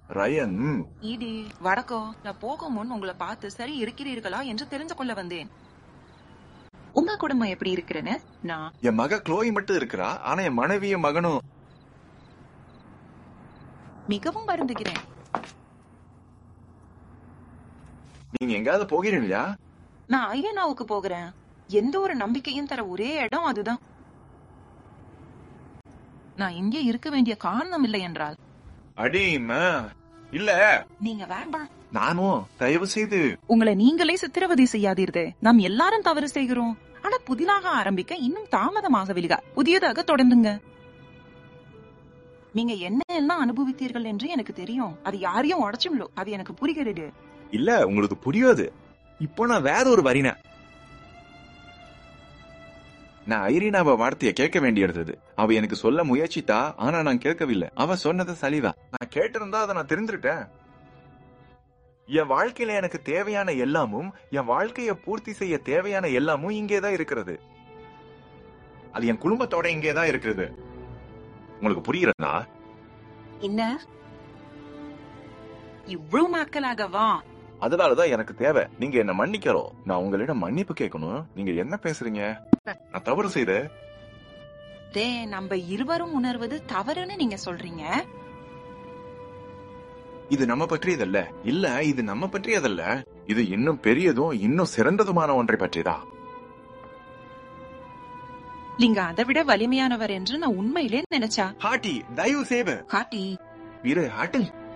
Ryan ம், ED வணக்கம் நான் போகும் முன் உங்களை பார்த்து சரி இருக்கிறீர்களா என்று தெரிந்து கொள்ள வந்தேன் உங்க குடும்பம் எப்படி இருக்கிறேன்னு நான் என் மக க்ளோய் மட்டும் இருக்கிறா ஆனா என் மனைவியும் மகனும் மிகவும் வருந்துகிறேன் நீங்க எங்காவது போகிறீங்களா நான் ஐயனாவுக்கு போகிறேன் எந்த ஒரு நம்பிக்கையும் தர ஒரே இடம் அதுதான் நான் இங்கே இருக்க வேண்டிய காரணம் இல்லை என்றால் அடிமா இல்ல நீங்க வேண்டாம் நானும் தயவு செய்து உங்களை நீங்களே சித்திரவதை செய்யாதீர்களே நாம் எல்லாரும் தவறு செய்கிறோம் ஆனா புதிதாக ஆரம்பிக்க இன்னும் தாமதமாகவில்லை புதியதாக தொடர்ந்துங்க நீங்க என்ன எல்லாம் அனுபவித்தீர்கள் என்று எனக்கு தெரியும் அது யாரையும் உடச்சும்லோ அது எனக்கு புரிகிறது இல்ல உங்களுக்கு புரியாது இப்போ நான் வேற ஒரு வரின நான் ஐரீனாவ வார்த்தைய கேட்க வேண்டியிருந்தது அவ எனக்கு சொல்ல முயற்சித்தா ஆனா நான் கேட்கவில்லை அவ சொன்னது சலிவா நான் கேட்டிருந்தா அதை நான் தெரிஞ்சுட்டேன் என் வாழ்க்கையில எனக்கு தேவையான எல்லாமும் என் வாழ்க்கைய பூர்த்தி செய்ய தேவையான எல்லாமும் இங்கேதான் இருக்கிறது அது என் குடும்பத்தோட இங்கேதான் இருக்கிறது உங்களுக்கு புரியுறதா என்ன இவ்வளவு நாட்களாகவா அதனாலதான் எனக்கு தேவை நீங்க என்ன மன்னிக்கிறோம் நான் உங்களிடம் மன்னிப்பு கேட்கணும் நீங்க என்ன பேசுறீங்க நான் தவறு செய்த டே நம்ம இருவரும் உணர்வது தவறுன்னு நீங்க சொல்றீங்க இது நம்ம பற்றியதல்ல இல்ல இது நம்ம பற்றியதல்ல இது இன்னும் பெரியதும் இன்னும் சிறந்ததுமான ஒன்றை பற்றியதா நீங்க அதை விட வலிமையானவர் என்று நான் உண்மையிலே நினைச்சா ஹாட்டி தயவு செய்து காட்டி வீர ஹாட்டு